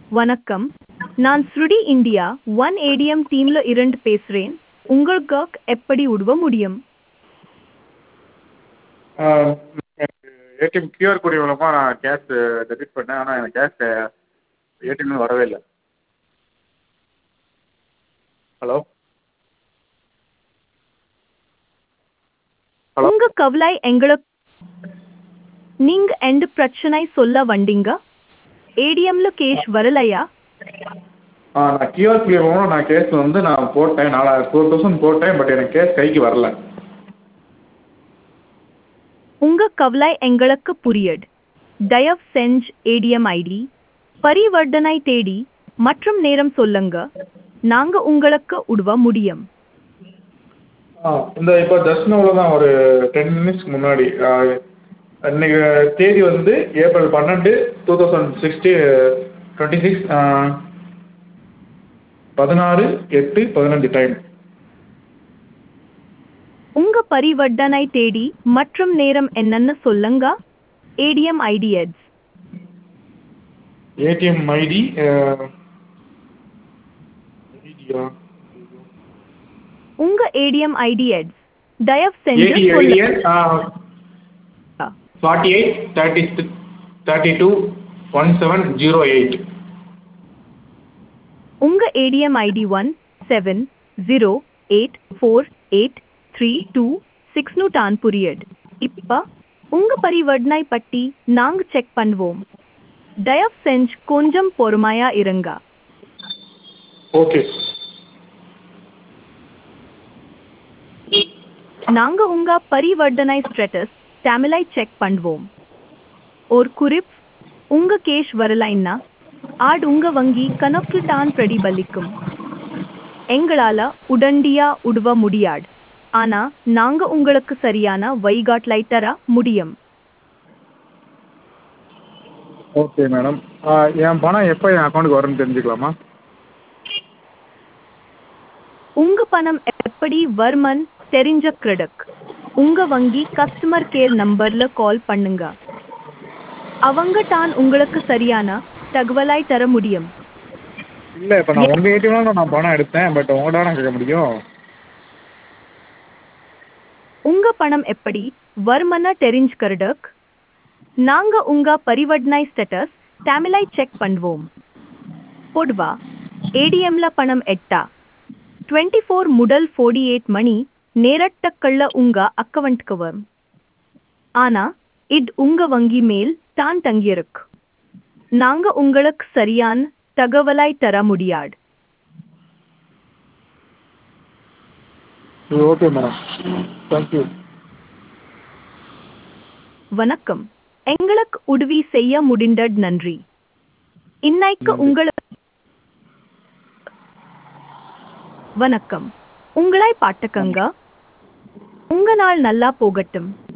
வணக்கம் நான் ஸ்ருடி இந்தியா ஒன் ஏடிஎம் டீம்ல இருந்து பேசுறேன் உங்களுக்கு எப்படி உதவ முடியும் ஏடிஎம் கியூஆர் கோடு மூலமாக நான் கேஷ் டெபிட் பண்ணேன் ஆனால் எனக்கு கேஷ் ஏடிஎம்லேருந்து வரவே இல்லை ஹலோ ஹலோ உங்க கவலை எங்களுக்கு நீங்க எந்த பிரச்சனை சொல்ல வந்தீங்க ஏடிஎம்ல கேஷ் வரலையா ஆ நான் கியூஆர் கோடு மூலம் நான் கேஷ் வந்து நான் போட்டேன் நாலாயிரம் ஃபோர் தௌசண்ட் போட்டேன் பட் எனக்கு கேஷ் கைக்கு வரல உங்க கவலை எங்களுக்கு புரியுது தயவு செஞ்சு ஏடிஎம் ஐடி பரிவர்த்தனை தேடி மற்றும் நேரம் சொல்லுங்க நாங்க உங்களுக்கு உதவ முடியும் ஆ இந்த இப்போ ஜஸ்ட் நோவில் தான் ஒரு டென் மினிட்ஸ்க்கு முன்னாடி இன்னைக்கு தேதி வந்து ஏப்ரல் பன்னெண்டு two thousand sixty twenty six பதினாறு எட்டு பதினஞ்சு டைம் உங்க பரிவர்த்தனை தேடி மற்றும் நேரம் என்னன்னு சொல்லுங்க ஏடிஎம் ஐடி எட்ஸ் ஏடிஎம் ஐடி ஐடியா உங்க ஏடிஎம் ஐடி எட்ஸ் தயவு செஞ்சு ஏடி சொல்லுங்க ஐடிஎன் forty eight thirty thirty two one seven zero eight உங்க ATM ID one seven zero eight four eight three two சிக்ஸ்னு டான் புரியட் இப்ப உங்க பரிவர்த்தனை பட்டி நாங்க செக் பண்ணுவோம் தயவு செஞ்சு கொஞ்சம் பொறுமையா இருங்க ஓகே நாங்க உங்க பரிவர்த்தனை ஸ்டேட்டஸ் தமிழை செக் பண்ணுவோம் ஒரு குறிப் உங்க கேஷ் வரலைன்னா ஆட் உங்க வங்கி கணக்கு தான் பிரதிபலிக்கும் எங்களால உடனடியா உதவ முடியாது ஆனா நாங்க உங்களுக்கு சரியான வழிகாட்டலை தர முடியும் ஓகே மேடம் என் பணம் எப்போ என் அக்கௌண்ட்டுக்கு வரும்னு தெரிஞ்சுக்கலாமா உங்க பணம் எப்படி வர்மன் தெரிஞ்ச கிரெடிட் உங்க வங்கி கஸ்டமர் கேர் நம்பர்ல கால் பண்ணுங்க அவங்க தான் உங்களுக்கு சரியான தகவலை தர முடியும் இல்லை இப்போ நான் உங்கள் ஏடிஎம்ல நான் பணம் எடுத்தேன் பட் உங்கள்கிட்ட நான் கேட்க முடியும் உங்க பணம் எப்படி வர்மன தெரிஞ்சுக்கிறதுக் நாங்க உங்க பரிவர்த்தனை ஸ்டேட்டஸ் தமிழை செக் பண்ணுவோம் பொதுவா ஏடிஎம்ல பணம் எட்டா டுவெண்ட்டி ஃபோர் முதல் ஃபோர்டி எயிட் மணி நேரட்டக்கள்ள உங்க அக்கவுண்ட்க்கு வரும் ஆனா இது உங்க வங்கி மேல் தான் தங்கியிருக்கு நாங்க உங்களுக்கு சரியான தகவலை தர முடியாது ஓகே மேடம் தேங்க்யூ வணக்கம் எங்களுக்கு உதவி செய்ய முடிந்தது நன்றி இன்னைக்கு உங்களுக்கு வணக்கம் உங்களை பாட்டுக்கங்க உங்க நாள் நல்லா போகட்டும்